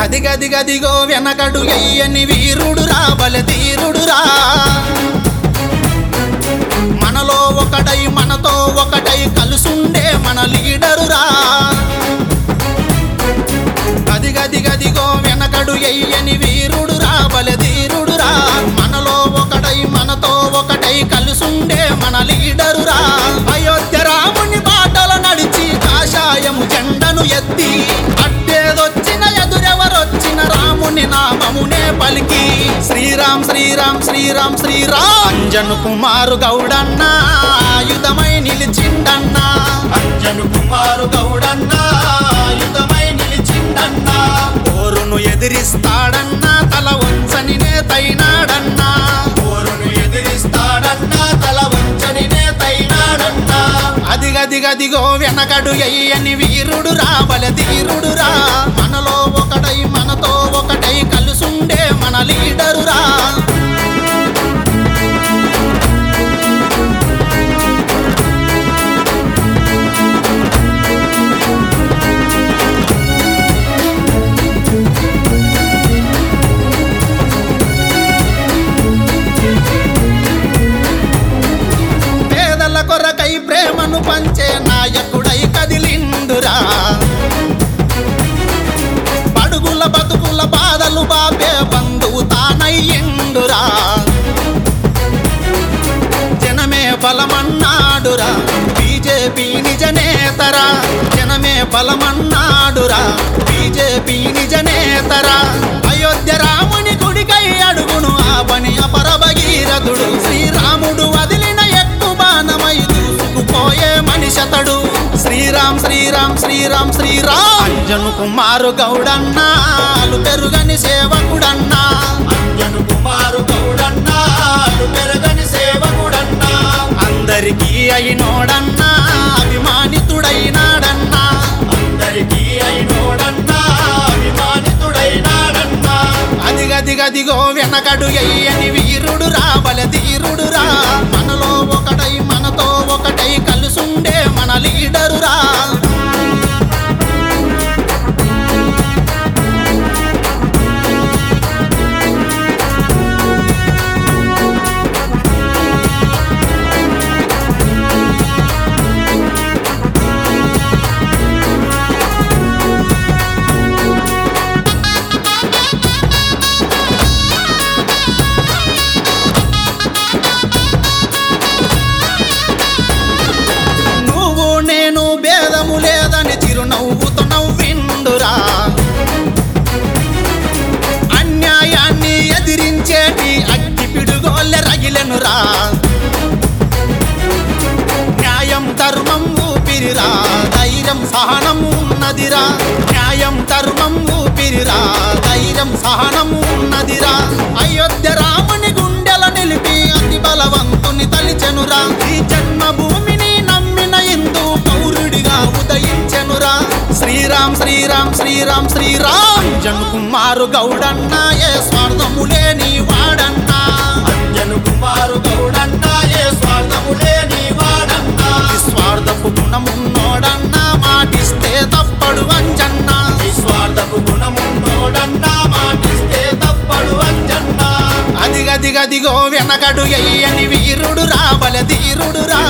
అదిగదిగదిగో వెనకడు ఎయ్యని వీరుడురా బల తీరుడురా మనలో ఒకటై మనతో ఒకటై కలుసుండే మన లీడరురా అదిగదిగదిగో వెనకడు ఎయ్యని వీరుడురా బల తీరుడురా మనలో ఒకటై మనతో ఒకటై కలుసుండే మన లీడరురా అయోధ్య రాముని బాటల నడిచి కాషాయము జెండను ఎత్తి అడ్డేదొచ్చిన ఎదురెవరొచ్చిన రాముని నామమునే పలికి శ్రీరామ్ శ్రీరామ్ శ్రీరామ్ శ్రీరామ్ అంజను కుమారు గౌడన్న ఆయుధమై నిలిచిండన్నా అంజను కుమారు గౌడన్న ఆయుధమై నిలిచిండన్నా పోరును ఎదిరిస్తాడన్నా తల వంచని నేతైనాడన్నా పోరును ఎదిరిస్తాడన్నా తల వంచని నేతైనాడన్నా అదిగదిగదిగో వెనకడు ఎయ్యని వీరుడు రాబల ధీరుడురా మనలో ఒకటై మనతో ఒకటై కలుసుండే మన లీడరురా పేదల కొరకై ప్రేమను పంచే నాయకుడై కదిలిందురా పడుగుల బతుకుల బాధలు బాపే బంధువు తానయ్యిండురా జనమే బలమన్నాడురా బీజేపీ నిజ నేతరా జనమే బలమన్నాడురా బీజేపీ నిజ నేతరా అయోధ్య రాముని గుడికై అడుగును ఆ పని అపర భగీరథుడు శ్రీరాముడు వదిలిన ఎక్కు బాణమై దూసుకుపోయే మనిషతడు శ్రీరామ్ శ్రీరామ్ శ్రీరామ్ శ్రీరామ్ అంజను కుమారు గౌడన్నా అలు పెరుగని సేవకుడన్నా అంజను కుమారు గౌడన్నా అలు పెరుగని సేవకుడన్నా అందరికీ అయినోడన్నా అభిమానితుడైనాడన్నా అందరికీ అయినోడన్నా అభిమానితుడైనాడన్నా అదిగదిగదిగో వెనకడు ఎయ్యని వీరుడు రా బల ధీరుడురా మనలో ఒకటై మనతో ఒకటై కలుసుండే మన లీడరురా నువ్వు నేను భేదము లేదని చిరునవ్వుతో నవ్విండురా అన్యాయాన్ని ఎదిరించేటి అగ్గి పిడుగోళ్ళె రగిలెనురా న్యాయం ధర్మం ఊపిరిరా ధైర్యం సహనం ఉన్నదిరా న్యాయం ధర్మం ఊపిరిరా ధైర్యం సహనం ఉన్నదిరా అయోధ్య రాముని గుండెల నిలిపి అతి బలవంతుని తలిచెనురా ఈ జన్మభూమిని నమ్మిన హిందూ పౌరుడిగా ఉదయించెనురా శ్రీరామ్ శ్రీరామ్ శ్రీరామ్ శ్రీరామ్ జన్ కుమారు గౌడన్నా ఏ స్వార్థము లేని వాడన్నా అంజను కుమారు గౌడన్నా ఏ స్వార్థము లేని వాడన్నా స్వార్థపు గుణమున్నోడన్నా మాటిస్తే తప్పడు అంజన్నా స్వార్థపు గుణమున్నోడన్నా మాటిస్తే తప్పడు అంజన్నా అదిగదిగదిగో వెనకడు ఎయ్యని వీరుడు రా బల ధీరుడురా